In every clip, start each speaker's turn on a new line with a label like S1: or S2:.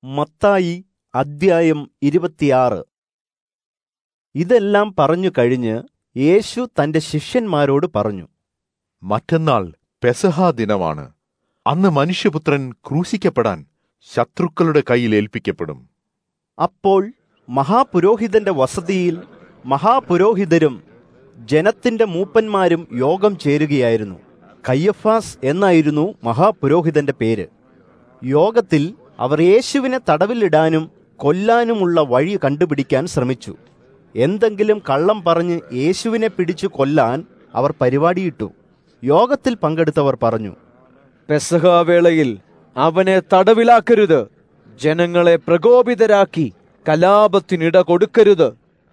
S1: മത്തായി അദ്ധ്യായം ഇരുപത്തിയാറ് ഇതെല്ലാം പറഞ്ഞു കഴിഞ്ഞ് യേശു തന്റെ ശിഷ്യന്മാരോട് പറഞ്ഞു
S2: മറ്റന്നാൾ പെസഹ ദിനമാണ് അന്ന് മനുഷ്യപുത്രൻ ക്രൂശിക്കപ്പെടാൻ ശത്രുക്കളുടെ കയ്യിൽ ഏൽപ്പിക്കപ്പെടും
S1: അപ്പോൾ മഹാപുരോഹിതന്റെ വസതിയിൽ മഹാപുരോഹിതരും ജനത്തിന്റെ മൂപ്പന്മാരും യോഗം ചേരുകയായിരുന്നു കയ്യഫാസ് എന്നായിരുന്നു മഹാപുരോഹിതന്റെ പേര് യോഗത്തിൽ അവർ യേശുവിനെ തടവിലിടാനും കൊല്ലാനുമുള്ള വഴി കണ്ടുപിടിക്കാൻ ശ്രമിച്ചു എന്തെങ്കിലും കള്ളം പറഞ്ഞ് യേശുവിനെ പിടിച്ചു കൊല്ലാൻ അവർ പരിപാടിയിട്ടു യോഗത്തിൽ പങ്കെടുത്തവർ പറഞ്ഞു
S3: പെസഹ വേളയിൽ അവനെ തടവിലാക്കരുത് ജനങ്ങളെ പ്രകോപിതരാക്കി കലാപത്തിനിട കൊടുക്കരുത്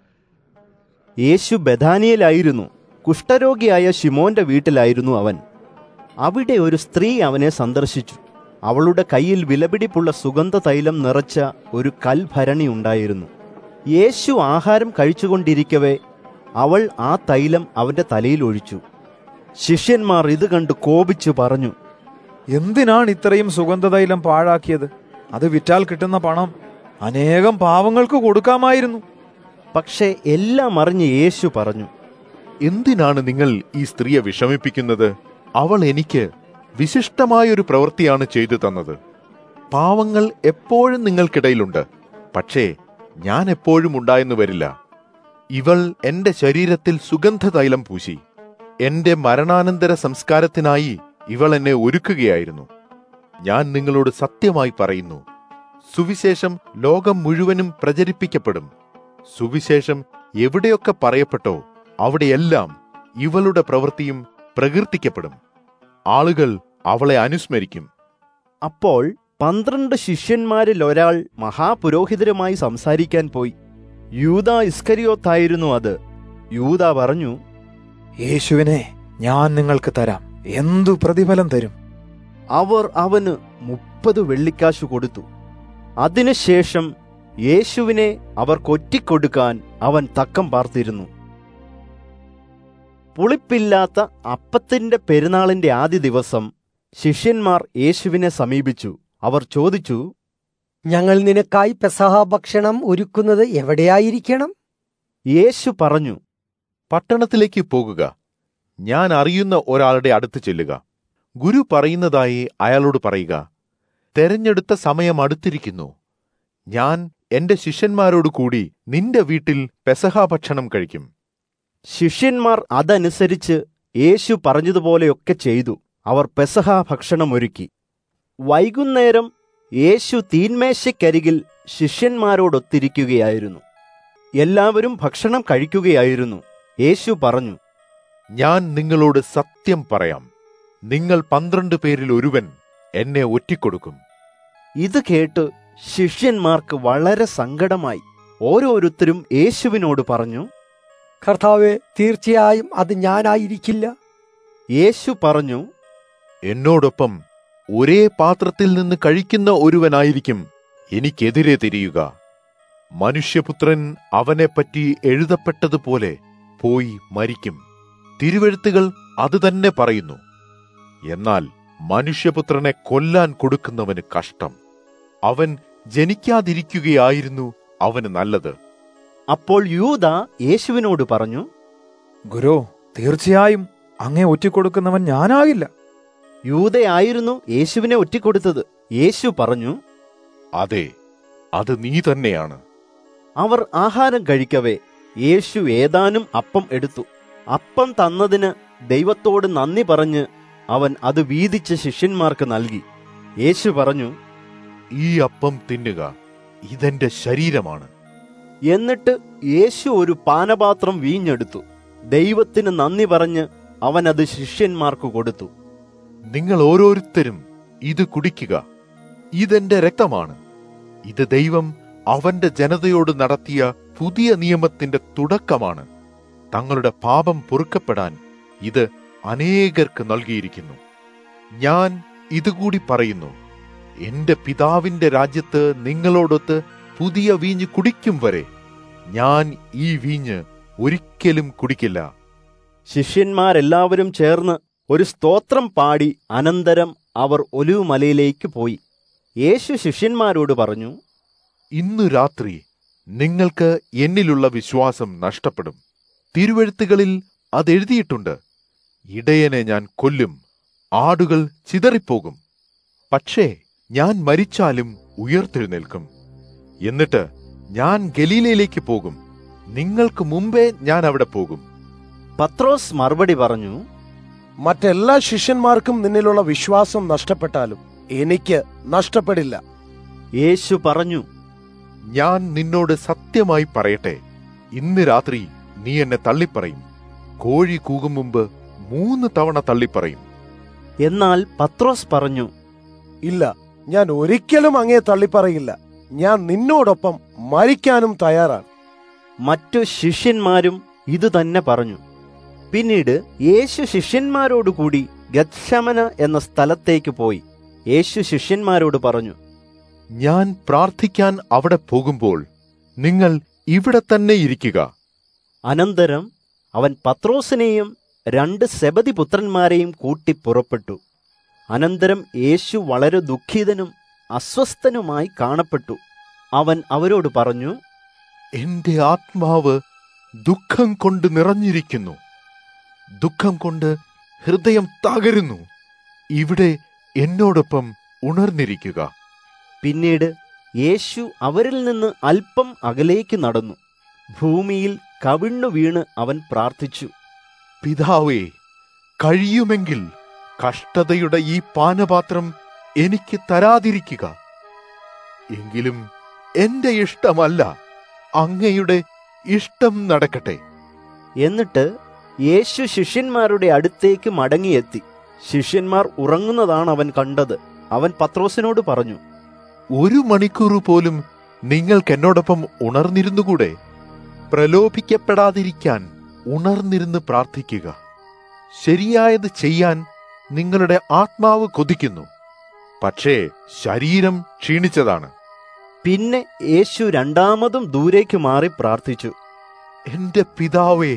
S1: യേശു ബഥാനിയയിലായിരുന്നു കുഷ്ഠരോഗിയായ ശിമോന്റെ വീട്ടിലായിരുന്നു അവൻ അവിടെ ഒരു സ്ത്രീ അവനെ സന്ദർശിച്ചു അവളുടെ കയ്യിൽ വിലപിടിപ്പുള്ള സുഗന്ധ തൈലം നിറച്ച ഒരു കൽഭരണി ഉണ്ടായിരുന്നു യേശു ആഹാരം കഴിച്ചുകൊണ്ടിരിക്കവേ അവൾ ആ തൈലം അവന്റെ തലയിൽ ഒഴിച്ചു ശിഷ്യന്മാർ ഇത് കണ്ട് കോപിച്ചു പറഞ്ഞു
S4: എന്തിനാണ് ഇത്രയും സുഗന്ധതൈലം പാഴാക്കിയത് അത് വിറ്റാൽ കിട്ടുന്ന പണം അനേകം പാവങ്ങൾക്ക് കൊടുക്കാമായിരുന്നു
S1: പക്ഷേ എല്ലാം അറിഞ്ഞ് യേശു പറഞ്ഞു
S2: എന്തിനാണ് നിങ്ങൾ ഈ സ്ത്രീയെ വിഷമിപ്പിക്കുന്നത് അവൾ എനിക്ക് വിശിഷ്ടമായൊരു പ്രവൃത്തിയാണ് ചെയ്തു തന്നത് പാവങ്ങൾ എപ്പോഴും നിങ്ങൾക്കിടയിലുണ്ട് പക്ഷേ ഞാൻ എപ്പോഴും ഉണ്ടായെന്ന് വരില്ല ഇവൾ എന്റെ ശരീരത്തിൽ സുഗന്ധതൈലം പൂശി എന്റെ മരണാനന്തര സംസ്കാരത്തിനായി ഇവൾ എന്നെ ഒരുക്കുകയായിരുന്നു ഞാൻ നിങ്ങളോട് സത്യമായി പറയുന്നു സുവിശേഷം ലോകം മുഴുവനും പ്രചരിപ്പിക്കപ്പെടും സുവിശേഷം എവിടെയൊക്കെ പറയപ്പെട്ടോ അവിടെയെല്ലാം ഇവളുടെ പ്രവൃത്തിയും പ്രകീർത്തിക്കപ്പെടും ആളുകൾ അവളെ അനുസ്മരിക്കും
S1: അപ്പോൾ പന്ത്രണ്ട് ശിഷ്യന്മാരിൽ ഒരാൾ മഹാപുരോഹിതരുമായി സംസാരിക്കാൻ പോയി യൂത ഇസ്കരിയോത്തായിരുന്നു അത് യൂത പറഞ്ഞു
S4: യേശുവിനെ ഞാൻ നിങ്ങൾക്ക് തരാം എന്തു പ്രതിഫലം തരും
S1: അവർ അവന് മുപ്പത് വെള്ളിക്കാശു കൊടുത്തു അതിനുശേഷം യേശുവിനെ അവർ കൊറ്റിക്കൊടുക്കാൻ അവൻ തക്കം പാർത്തിരുന്നു പുളിപ്പില്ലാത്ത അപ്പത്തിന്റെ പെരുന്നാളിന്റെ ആദ്യ ദിവസം ശിഷ്യന്മാർ യേശുവിനെ സമീപിച്ചു അവർ ചോദിച്ചു
S5: ഞങ്ങൾ നിനക്കായി പെസഹ ഭക്ഷണം ഒരുക്കുന്നത് എവിടെയായിരിക്കണം
S1: യേശു പറഞ്ഞു
S2: പട്ടണത്തിലേക്ക് പോകുക ഞാൻ അറിയുന്ന ഒരാളുടെ അടുത്ത് ചെല്ലുക ഗുരു പറയുന്നതായി അയാളോട് പറയുക തെരഞ്ഞെടുത്ത സമയം അടുത്തിരിക്കുന്നു ഞാൻ എന്റെ ശിഷ്യന്മാരോട് കൂടി നിന്റെ വീട്ടിൽ പെസഹ ഭക്ഷണം കഴിക്കും
S1: ശിഷ്യന്മാർ അതനുസരിച്ച് യേശു പറഞ്ഞതുപോലെയൊക്കെ ചെയ്തു അവർ പെസഹ ഭക്ഷണമൊരുക്കി വൈകുന്നേരം യേശു തീന്മേശയ്ക്കരികിൽ ശിഷ്യന്മാരോടൊത്തിരിക്കുകയായിരുന്നു എല്ലാവരും ഭക്ഷണം കഴിക്കുകയായിരുന്നു യേശു പറഞ്ഞു
S2: ഞാൻ നിങ്ങളോട് സത്യം പറയാം നിങ്ങൾ പന്ത്രണ്ട് പേരിൽ ഒരുവൻ എന്നെ ഒറ്റിക്കൊടുക്കും
S1: ഇത് കേട്ട് ശിഷ്യന്മാർക്ക് വളരെ സങ്കടമായി ഓരോരുത്തരും യേശുവിനോട് പറഞ്ഞു
S5: കർത്താവെ തീർച്ചയായും അത് ഞാനായിരിക്കില്ല
S1: യേശു പറഞ്ഞു
S2: എന്നോടൊപ്പം ഒരേ പാത്രത്തിൽ നിന്ന് കഴിക്കുന്ന ഒരുവനായിരിക്കും എനിക്കെതിരെ തിരിയുക മനുഷ്യപുത്രൻ അവനെപ്പറ്റി എഴുതപ്പെട്ടതുപോലെ പോയി മരിക്കും തിരുവെഴുത്തുകൾ അതുതന്നെ പറയുന്നു എന്നാൽ മനുഷ്യപുത്രനെ കൊല്ലാൻ കൊടുക്കുന്നവന് കഷ്ടം അവൻ ജനിക്കാതിരിക്കുകയായിരുന്നു അവന് നല്ലത്
S1: അപ്പോൾ യൂത യേശുവിനോട് പറഞ്ഞു
S4: ഗുരു തീർച്ചയായും അങ്ങേ ഒറ്റിക്കൊടുക്കുന്നവൻ ഞാനാകില്ല
S1: യൂതയായിരുന്നു യേശുവിനെ ഒറ്റിക്കൊടുത്തത് യേശു പറഞ്ഞു
S2: അതെ അത് നീ തന്നെയാണ്
S1: അവർ ആഹാരം കഴിക്കവേ യേശു ഏതാനും അപ്പം എടുത്തു അപ്പം തന്നതിന് ദൈവത്തോട് നന്ദി പറഞ്ഞ് അവൻ അത് വീതിച്ച് ശിഷ്യന്മാർക്ക് നൽകി യേശു പറഞ്ഞു
S2: ഈ അപ്പം തിന്നുക ഇതെന്റെ ശരീരമാണ്
S1: എന്നിട്ട് യേശു ഒരു പാനപാത്രം വീഞ്ഞെടുത്തു ദൈവത്തിന് നന്ദി പറഞ്ഞ് അവൻ അത് ശിഷ്യന്മാർക്ക് കൊടുത്തു
S2: നിങ്ങൾ ഓരോരുത്തരും ഇത് കുടിക്കുക ഇതെന്റെ രക്തമാണ് ഇത് ദൈവം അവന്റെ ജനതയോട് നടത്തിയ പുതിയ നിയമത്തിന്റെ തുടക്കമാണ് തങ്ങളുടെ പാപം പൊറുക്കപ്പെടാൻ ഇത് അനേകർക്ക് നൽകിയിരിക്കുന്നു ഞാൻ ഇതുകൂടി പറയുന്നു എന്റെ പിതാവിന്റെ രാജ്യത്ത് നിങ്ങളോടൊത്ത് പുതിയ വീഞ്ഞ് കുടിക്കും വരെ ഞാൻ ഈ വീഞ്ഞ് ഒരിക്കലും കുടിക്കില്ല
S1: ശിഷ്യന്മാരെല്ലാവരും ചേർന്ന് ഒരു സ്തോത്രം പാടി അനന്തരം അവർ ഒലിവുമലയിലേക്ക് പോയി യേശു ശിഷ്യന്മാരോട് പറഞ്ഞു
S2: ഇന്നു രാത്രി നിങ്ങൾക്ക് എന്നിലുള്ള വിശ്വാസം നഷ്ടപ്പെടും തിരുവഴുത്തുകളിൽ അതെഴുതിയിട്ടുണ്ട് ഇടയനെ ഞാൻ കൊല്ലും ആടുകൾ ചിതറിപ്പോകും പക്ഷേ ഞാൻ മരിച്ചാലും ഉയർത്തെഴുന്നേൽക്കും എന്നിട്ട് ഞാൻ ഗലീലയിലേക്ക് പോകും നിങ്ങൾക്ക് മുമ്പേ ഞാൻ അവിടെ പോകും
S1: പത്രോസ് മറുപടി പറഞ്ഞു
S6: മറ്റെല്ലാ ശിഷ്യന്മാർക്കും നിന്നിലുള്ള വിശ്വാസം നഷ്ടപ്പെട്ടാലും എനിക്ക് നഷ്ടപ്പെടില്ല
S1: യേശു പറഞ്ഞു
S2: ഞാൻ നിന്നോട് സത്യമായി പറയട്ടെ ഇന്ന് രാത്രി നീ എന്നെ തള്ളിപ്പറയും കോഴി കൂകും മുമ്പ് മൂന്ന് തവണ തള്ളിപ്പറയും
S1: എന്നാൽ പത്രോസ് പറഞ്ഞു
S6: ഇല്ല ഞാൻ ഒരിക്കലും അങ്ങേ തള്ളിപ്പറയില്ല ഞാൻ നിന്നോടൊപ്പം മരിക്കാനും തയ്യാറാണ്
S1: മറ്റു ശിഷ്യന്മാരും ഇത് തന്നെ പറഞ്ഞു പിന്നീട് യേശു ശിഷ്യന്മാരോടുകൂടി ഗത്ശമന എന്ന സ്ഥലത്തേക്ക് പോയി യേശു ശിഷ്യന്മാരോട് പറഞ്ഞു
S2: ഞാൻ പ്രാർത്ഥിക്കാൻ അവിടെ പോകുമ്പോൾ നിങ്ങൾ ഇവിടെ തന്നെ ഇരിക്കുക
S1: അനന്തരം അവൻ പത്രോസിനെയും രണ്ട് സെബതി പുത്രന്മാരെയും കൂട്ടി പുറപ്പെട്ടു അനന്തരം യേശു വളരെ ദുഃഖിതനും അസ്വസ്ഥനുമായി കാണപ്പെട്ടു അവൻ അവരോട് പറഞ്ഞു
S2: എന്റെ ആത്മാവ് ദുഃഖം കൊണ്ട് നിറഞ്ഞിരിക്കുന്നു ദുഃഖം കൊണ്ട് ഹൃദയം തകരുന്നു ഇവിടെ എന്നോടൊപ്പം ഉണർന്നിരിക്കുക
S1: പിന്നീട് യേശു അവരിൽ നിന്ന് അല്പം അകലേക്ക് നടന്നു ഭൂമിയിൽ കവിണ്ണു വീണ് അവൻ പ്രാർത്ഥിച്ചു
S2: പിതാവേ കഴിയുമെങ്കിൽ കഷ്ടതയുടെ ഈ പാനപാത്രം എനിക്ക് തരാതിരിക്കുക എങ്കിലും എന്റെ ഇഷ്ടമല്ല അങ്ങയുടെ ഇഷ്ടം നടക്കട്ടെ
S1: എന്നിട്ട് യേശു ശിഷ്യന്മാരുടെ അടുത്തേക്ക് മടങ്ങിയെത്തി ശിഷ്യന്മാർ ഉറങ്ങുന്നതാണ് അവൻ കണ്ടത് അവൻ പത്രോസിനോട് പറഞ്ഞു
S2: ഒരു മണിക്കൂർ പോലും നിങ്ങൾക്ക് എന്നോടൊപ്പം ഉണർന്നിരുന്നുകൂടെ പ്രലോഭിക്കപ്പെടാതിരിക്കാൻ ഉണർന്നിരുന്ന് പ്രാർത്ഥിക്കുക ശരിയായത് ചെയ്യാൻ നിങ്ങളുടെ ആത്മാവ് കൊതിക്കുന്നു പക്ഷേ ശരീരം ക്ഷീണിച്ചതാണ്
S1: പിന്നെ യേശു രണ്ടാമതും ദൂരേക്ക് മാറി പ്രാർത്ഥിച്ചു
S2: എന്റെ പിതാവേ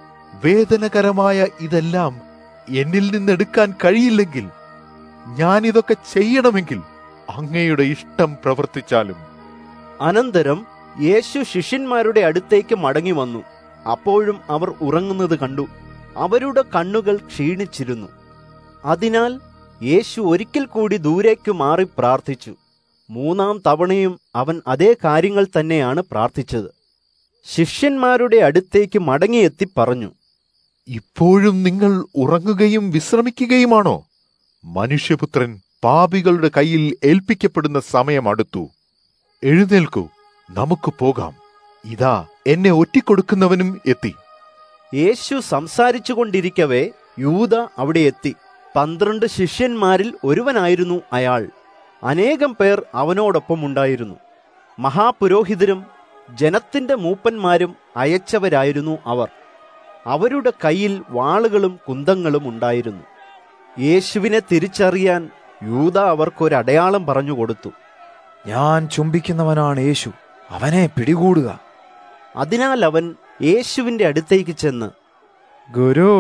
S2: വേദനകരമായ ഇതെല്ലാം എന്നിൽ നിന്നെടുക്കാൻ കഴിയില്ലെങ്കിൽ ഞാൻ ഇതൊക്കെ ചെയ്യണമെങ്കിൽ അങ്ങയുടെ ഇഷ്ടം പ്രവർത്തിച്ചാലും
S1: അനന്തരം യേശു ശിഷ്യന്മാരുടെ അടുത്തേക്ക് മടങ്ങി വന്നു അപ്പോഴും അവർ ഉറങ്ങുന്നത് കണ്ടു അവരുടെ കണ്ണുകൾ ക്ഷീണിച്ചിരുന്നു അതിനാൽ യേശു ഒരിക്കൽ കൂടി ദൂരേക്ക് മാറി പ്രാർത്ഥിച്ചു മൂന്നാം തവണയും അവൻ അതേ കാര്യങ്ങൾ തന്നെയാണ് പ്രാർത്ഥിച്ചത് ശിഷ്യന്മാരുടെ അടുത്തേക്ക് മടങ്ങിയെത്തി പറഞ്ഞു
S2: ഇപ്പോഴും നിങ്ങൾ ഉറങ്ങുകയും വിശ്രമിക്കുകയുമാണോ മനുഷ്യപുത്രൻ പാപികളുടെ കയ്യിൽ ഏൽപ്പിക്കപ്പെടുന്ന സമയം അടുത്തു എഴുന്നേൽക്കൂ നമുക്ക് പോകാം ഇതാ എന്നെ ഒറ്റിക്കൊടുക്കുന്നവനും എത്തി
S1: യേശു സംസാരിച്ചു കൊണ്ടിരിക്കവേ യൂത അവിടെ എത്തി പന്ത്രണ്ട് ശിഷ്യന്മാരിൽ ഒരുവനായിരുന്നു അയാൾ അനേകം പേർ അവനോടൊപ്പം ഉണ്ടായിരുന്നു മഹാപുരോഹിതരും ജനത്തിന്റെ മൂപ്പന്മാരും അയച്ചവരായിരുന്നു അവർ അവരുടെ കയ്യിൽ വാളുകളും കുന്തങ്ങളും ഉണ്ടായിരുന്നു യേശുവിനെ തിരിച്ചറിയാൻ യൂത അവർക്കൊരടയാളം പറഞ്ഞുകൊടുത്തു
S4: ഞാൻ ചുംബിക്കുന്നവനാണ് യേശു അവനെ പിടികൂടുക
S1: അതിനാൽ അവൻ യേശുവിന്റെ അടുത്തേക്ക് ചെന്ന്
S4: ഗുരു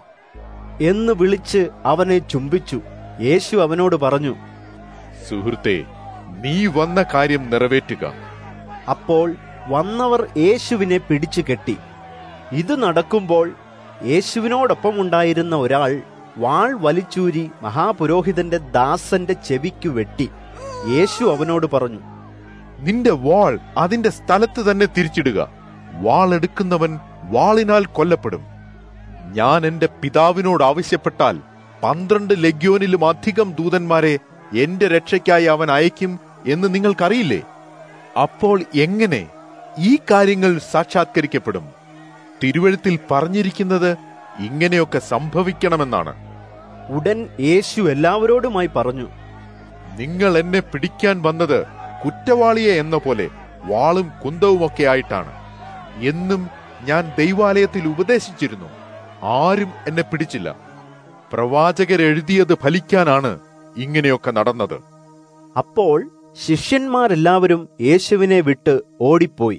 S1: എന്ന് വിളിച്ച് അവനെ ചുംബിച്ചു യേശു അവനോട് പറഞ്ഞു
S2: സുഹൃത്തെ നീ വന്ന കാര്യം നിറവേറ്റുക
S1: അപ്പോൾ വന്നവർ യേശുവിനെ പിടിച്ചു കെട്ടി ഇത് നടക്കുമ്പോൾ യേശുവിനോടൊപ്പം ഉണ്ടായിരുന്ന ഒരാൾ വാൾ വലിച്ചൂരി മഹാപുരോഹിതന്റെ ദാസന്റെ ചെവിക്കു വെട്ടി യേശു അവനോട് പറഞ്ഞു
S2: നിന്റെ വാൾ അതിന്റെ സ്ഥലത്ത് തന്നെ തിരിച്ചിടുക വാൾ എടുക്കുന്നവൻ വാളിനാൽ കൊല്ലപ്പെടും ഞാൻ എന്റെ പിതാവിനോട് ആവശ്യപ്പെട്ടാൽ പന്ത്രണ്ട് ലഗ്യോനിലും അധികം ദൂതന്മാരെ എന്റെ രക്ഷയ്ക്കായി അവൻ അയക്കും എന്ന് നിങ്ങൾക്കറിയില്ലേ അപ്പോൾ എങ്ങനെ ഈ കാര്യങ്ങൾ സാക്ഷാത്കരിക്കപ്പെടും തിരുവഴുത്തിൽ പറഞ്ഞിരിക്കുന്നത് ഇങ്ങനെയൊക്കെ സംഭവിക്കണമെന്നാണ്
S1: ഉടൻ യേശു എല്ലാവരോടുമായി പറഞ്ഞു
S2: നിങ്ങൾ എന്നെ പിടിക്കാൻ വന്നത് കുറ്റവാളിയെ എന്ന പോലെ വാളും കുന്തവുമൊക്കെ ആയിട്ടാണ് എന്നും ഞാൻ ദൈവാലയത്തിൽ ഉപദേശിച്ചിരുന്നു ആരും എന്നെ പിടിച്ചില്ല പ്രവാചകരെഴുതിയത് ഫലിക്കാനാണ് ഇങ്ങനെയൊക്കെ നടന്നത്
S1: അപ്പോൾ ശിഷ്യന്മാരെല്ലാവരും യേശുവിനെ വിട്ട് ഓടിപ്പോയി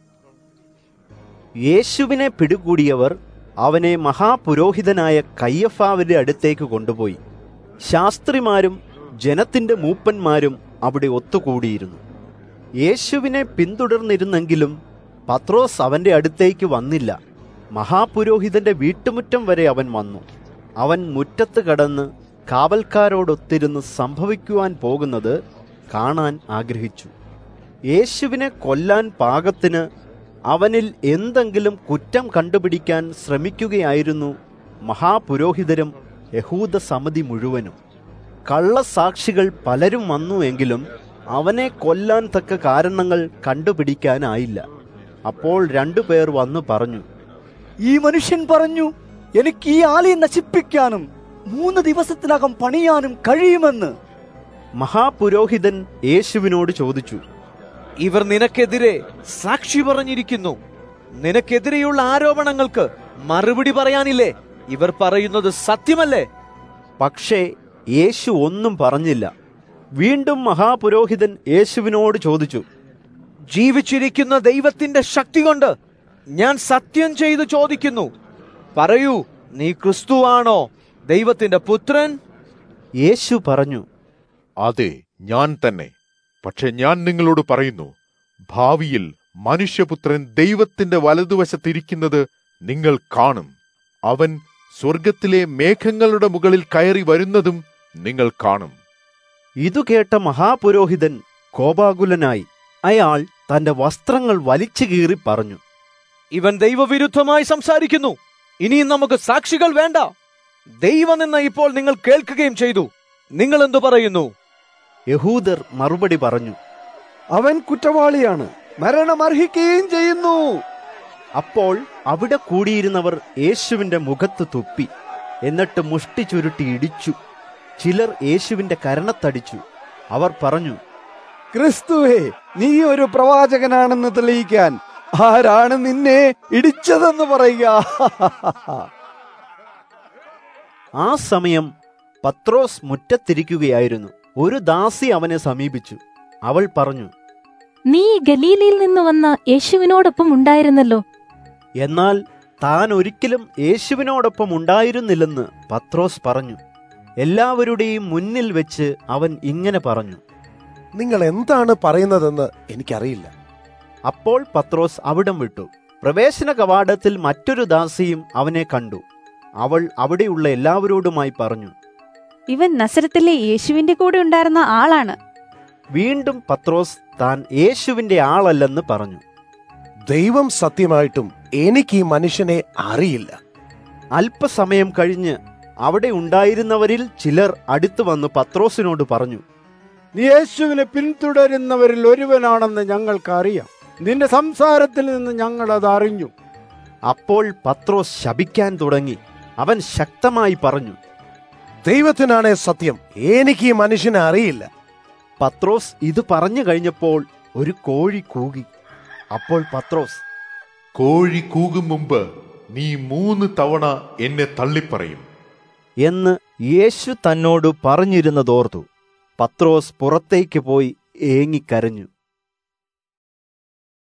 S1: യേശുവിനെ പിടികൂടിയവർ അവനെ മഹാപുരോഹിതനായ കയ്യഫാവിന്റെ അടുത്തേക്ക് കൊണ്ടുപോയി ശാസ്ത്രിമാരും ജനത്തിന്റെ മൂപ്പന്മാരും അവിടെ ഒത്തുകൂടിയിരുന്നു യേശുവിനെ പിന്തുടർന്നിരുന്നെങ്കിലും പത്രോസ് അവന്റെ അടുത്തേക്ക് വന്നില്ല മഹാപുരോഹിതന്റെ വീട്ടുമുറ്റം വരെ അവൻ വന്നു അവൻ മുറ്റത്ത് കടന്ന് കാവൽക്കാരോടൊത്തിരുന്ന് സംഭവിക്കുവാൻ പോകുന്നത് കാണാൻ ആഗ്രഹിച്ചു യേശുവിനെ കൊല്ലാൻ പാകത്തിന് അവനിൽ എന്തെങ്കിലും കുറ്റം കണ്ടുപിടിക്കാൻ ശ്രമിക്കുകയായിരുന്നു മഹാപുരോഹിതരും യഹൂദ സമിതി മുഴുവനും കള്ളസാക്ഷികൾ പലരും വന്നു എങ്കിലും അവനെ കൊല്ലാൻ തക്ക കാരണങ്ങൾ കണ്ടുപിടിക്കാനായില്ല അപ്പോൾ രണ്ടുപേർ വന്നു പറഞ്ഞു
S7: ഈ മനുഷ്യൻ പറഞ്ഞു എനിക്ക് ഈ ആലയം നശിപ്പിക്കാനും മൂന്ന് ദിവസത്തിനകം പണിയാനും കഴിയുമെന്ന്
S1: മഹാപുരോഹിതൻ യേശുവിനോട് ചോദിച്ചു
S3: ഇവർ നിനക്കെതിരെ സാക്ഷി പറഞ്ഞിരിക്കുന്നു നിനക്കെതിരെയുള്ള ആരോപണങ്ങൾക്ക് മറുപടി പറയാനില്ലേ ഇവർ പറയുന്നത് സത്യമല്ലേ
S1: പക്ഷേ യേശു ഒന്നും പറഞ്ഞില്ല വീണ്ടും മഹാപുരോഹിതൻ യേശുവിനോട് ചോദിച്ചു
S3: ജീവിച്ചിരിക്കുന്ന ദൈവത്തിന്റെ ശക്തി കൊണ്ട് ഞാൻ സത്യം ചെയ്തു ചോദിക്കുന്നു പറയൂ നീ ക്രിസ്തുവാണോ ദൈവത്തിന്റെ പുത്രൻ
S1: യേശു പറഞ്ഞു
S2: അതെ ഞാൻ തന്നെ പക്ഷെ ഞാൻ നിങ്ങളോട് പറയുന്നു ഭാവിയിൽ മനുഷ്യപുത്രൻ ദൈവത്തിന്റെ വലതുവശത്തിരിക്കുന്നത് നിങ്ങൾ കാണും അവൻ സ്വർഗത്തിലെ മേഘങ്ങളുടെ മുകളിൽ കയറി വരുന്നതും നിങ്ങൾ കാണും
S1: ഇതു കേട്ട മഹാപുരോഹിതൻ കോപാകുലനായി അയാൾ തന്റെ വസ്ത്രങ്ങൾ വലിച്ചു കീറി പറഞ്ഞു
S3: ഇവൻ ദൈവവിരുദ്ധമായി സംസാരിക്കുന്നു ഇനിയും നമുക്ക് സാക്ഷികൾ വേണ്ട ദൈവം എന്ന ഇപ്പോൾ നിങ്ങൾ കേൾക്കുകയും ചെയ്തു നിങ്ങൾ എന്തു പറയുന്നു
S1: യഹൂദർ മറുപടി പറഞ്ഞു
S8: അവൻ കുറ്റവാളിയാണ് മരണം അർഹിക്കുകയും ചെയ്യുന്നു
S1: അപ്പോൾ അവിടെ കൂടിയിരുന്നവർ യേശുവിന്റെ മുഖത്ത് തുപ്പി എന്നിട്ട് മുഷ്ടി ചുരുട്ടി ഇടിച്ചു ചിലർ യേശുവിന്റെ കരണത്തടിച്ചു അവർ പറഞ്ഞു
S8: ക്രിസ്തുവേ നീ ഒരു പ്രവാചകനാണെന്ന് തെളിയിക്കാൻ ആരാണ് നിന്നെ ഇടിച്ചതെന്ന് പറയുക
S1: ആ സമയം പത്രോസ് മുറ്റത്തിരിക്കുകയായിരുന്നു ഒരു ദാസി അവനെ സമീപിച്ചു അവൾ പറഞ്ഞു
S9: നീ ഗലീലയിൽ നിന്ന് വന്ന യേശുവിനോടൊപ്പം ഉണ്ടായിരുന്നല്ലോ
S1: എന്നാൽ താൻ ഒരിക്കലും യേശുവിനോടൊപ്പം ഉണ്ടായിരുന്നില്ലെന്ന് പത്രോസ് പറഞ്ഞു എല്ലാവരുടെയും മുന്നിൽ വെച്ച് അവൻ ഇങ്ങനെ പറഞ്ഞു
S6: നിങ്ങൾ എന്താണ് പറയുന്നതെന്ന് എനിക്കറിയില്ല
S1: അപ്പോൾ പത്രോസ് അവിടം വിട്ടു പ്രവേശന കവാടത്തിൽ മറ്റൊരു ദാസിയും അവനെ കണ്ടു അവൾ അവിടെയുള്ള എല്ലാവരോടുമായി പറഞ്ഞു
S10: ഇവൻ നസരത്തിലെ യേശുവിന്റെ കൂടെ ഉണ്ടായിരുന്ന ആളാണ്
S1: വീണ്ടും പത്രോസ് താൻ യേശുവിന്റെ ആളല്ലെന്ന് പറഞ്ഞു
S6: ദൈവം സത്യമായിട്ടും എനിക്ക് ഈ മനുഷ്യനെ അറിയില്ല
S1: അല്പസമയം കഴിഞ്ഞ് അവിടെ ഉണ്ടായിരുന്നവരിൽ ചിലർ അടുത്തു വന്ന് പത്രോസിനോട് പറഞ്ഞു
S8: നീ യേശുവിനെ പിന്തുടരുന്നവരിൽ ഒരുവനാണെന്ന് ഞങ്ങൾക്കറിയാം നിന്റെ സംസാരത്തിൽ നിന്ന് ഞങ്ങൾ അത് അറിഞ്ഞു
S1: അപ്പോൾ പത്രോസ് ശപിക്കാൻ തുടങ്ങി അവൻ ശക്തമായി പറഞ്ഞു
S6: ദൈവത്തിനാണേ സത്യം എനിക്ക് ഈ മനുഷ്യനെ അറിയില്ല
S1: പത്രോസ് ഇത് പറഞ്ഞു കഴിഞ്ഞപ്പോൾ ഒരു കോഴി കൂകി അപ്പോൾ പത്രോസ്
S2: കോഴി കൂകും മുമ്പ് നീ മൂന്ന് തവണ എന്നെ തള്ളിപ്പറയും
S1: എന്ന് യേശു തന്നോട് പറഞ്ഞിരുന്നതോർത്തു പത്രോസ് പുറത്തേക്ക് പോയി ഏങ്ങിക്കരഞ്ഞു